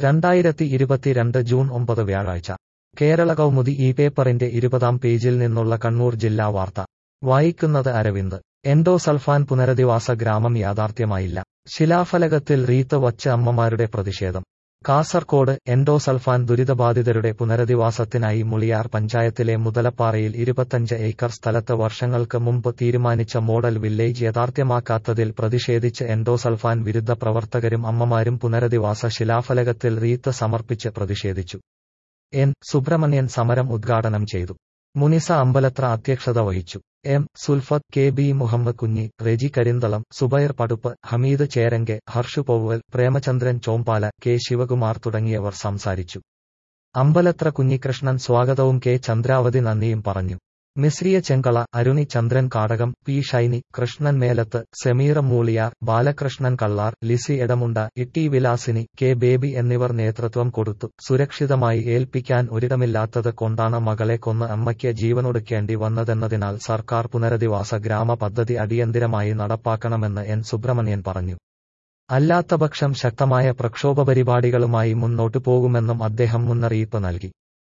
രണ്ടായിരത്തി ഇരുപത്തിരണ്ട് ജൂൺ ഒമ്പത് വ്യാഴാഴ്ച കേരള കൗമുദി ഈ പേപ്പറിന്റെ ഇരുപതാം പേജിൽ നിന്നുള്ള കണ്ണൂർ ജില്ലാ വാർത്ത വായിക്കുന്നത് അരവിന്ദ് എൻഡോസൾഫാൻ പുനരധിവാസ ഗ്രാമം യാഥാർത്ഥ്യമായില്ല ശിലാഫലകത്തിൽ റീത്ത് വച്ച് അമ്മമാരുടെ പ്രതിഷേധം കാസർകോട് എൻഡോസൾഫാൻ ദുരിതബാധിതരുടെ പുനരധിവാസത്തിനായി മുളിയാർ പഞ്ചായത്തിലെ മുതലപ്പാറയിൽ ഇരുപത്തഞ്ച് ഏക്കർ സ്ഥലത്ത് വർഷങ്ങൾക്ക് മുമ്പ് തീരുമാനിച്ച മോഡൽ വില്ലേജ് യഥാർത്ഥ്യമാക്കാത്തതിൽ പ്രതിഷേധിച്ച് എൻഡോസൾഫാൻ വിരുദ്ധ പ്രവർത്തകരും അമ്മമാരും പുനരധിവാസ ശിലാഫലകത്തിൽ റീത്ത് സമർപ്പിച്ച് പ്രതിഷേധിച്ചു എൻ സുബ്രഹ്മണ്യൻ സമരം ഉദ്ഘാടനം ചെയ്തു മുനിസ അമ്പലത്ര അധ്യക്ഷത വഹിച്ചു M Sulfath K B Muhammad Kunhi Reji Karinthalam Zubair Paduppu Hameed Cherange Harshu Powal Premachandran Chombala K Sivakumar തുടങ്ങിയവർ സംസാരിച്ചു അമ്പലത്ര കുഞ്ഞികൃഷ്ണൻ സ്വാഗതവും കെ ചന്ദ്രാവതി നന്ദിയും പറഞ്ഞു മിശ്രിയ ചെങ്കള അരുണി ചന്ദ്രൻ കാടകം പി ഷൈനി കൃഷ്ണൻ മേലത്ത് സമീറ മൂളിയാർ ബാലകൃഷ്ണൻ കള്ളാർ ലിസി എടമുണ്ട ഇട്ടി വിലാസിനി കെ ബേബി എന്നിവർ നേതൃത്വം കൊടുത്തു സുരക്ഷിതമായി ഏൽപ്പിക്കാൻ ഒരിടമില്ലാത്തത് കൊണ്ടാണ് മകളെ കൊന്ന് അമ്മയ്ക്ക് ജീവനൊടുക്കേണ്ടി വന്നതെന്നതിനാൽ സർക്കാർ പുനരധിവാസ ഗ്രാമ പദ്ധതി അടിയന്തിരമായി നടപ്പാക്കണമെന്ന് എൻ സുബ്രഹ്മണ്യൻ പറഞ്ഞു അല്ലാത്തപക്ഷം ശക്തമായ പ്രക്ഷോഭ പരിപാടികളുമായി മുന്നോട്ടു പോകുമെന്നും അദ്ദേഹം മുന്നറിയിപ്പ് നൽകി